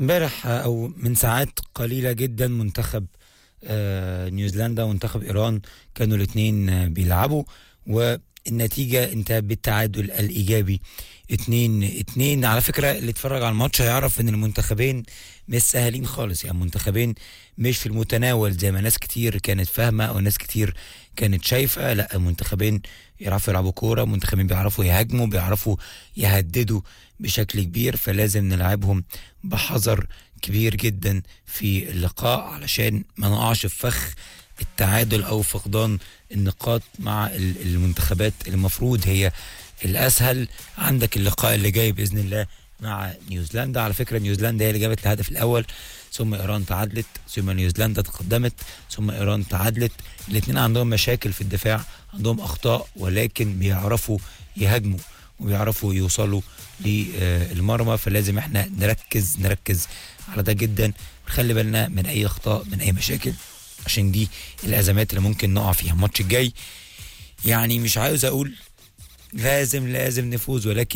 امبارح او من ساعات قليله جدا منتخب آه، نيوزيلندا ومنتخب ايران كانوا الاثنين بيلعبوا والنتيجه انتهت بالتعادل الايجابي 2 2 على فكره اللي اتفرج على الماتش هيعرف ان المنتخبين مش سهلين خالص يعني منتخبين مش في المتناول زي ما ناس كتير كانت فاهمه او ناس كتير كانت شايفه لا المنتخبين يعرفوا يلعبوا كوره منتخبين بيعرفوا يهاجموا بيعرفوا يهددوا بشكل كبير فلازم نلعبهم بحذر كبير جدا في اللقاء علشان ما نقعش في فخ التعادل او فقدان النقاط مع ال- المنتخبات اللي المفروض هي الاسهل عندك اللقاء اللي جاي باذن الله مع نيوزيلندا على فكره نيوزيلندا هي اللي جابت الهدف الاول ثم ايران تعادلت ثم نيوزيلندا تقدمت ثم ايران تعادلت الاثنين عندهم مشاكل في الدفاع عندهم اخطاء ولكن بيعرفوا يهاجموا وبيعرفوا يوصلوا للمرمى فلازم احنا نركز نركز على ده جدا ونخلي بالنا من اي اخطاء من اي مشاكل عشان دي الازمات اللي ممكن نقع فيها الماتش الجاي يعني مش عاوز اقول لازم لازم نفوز ولكن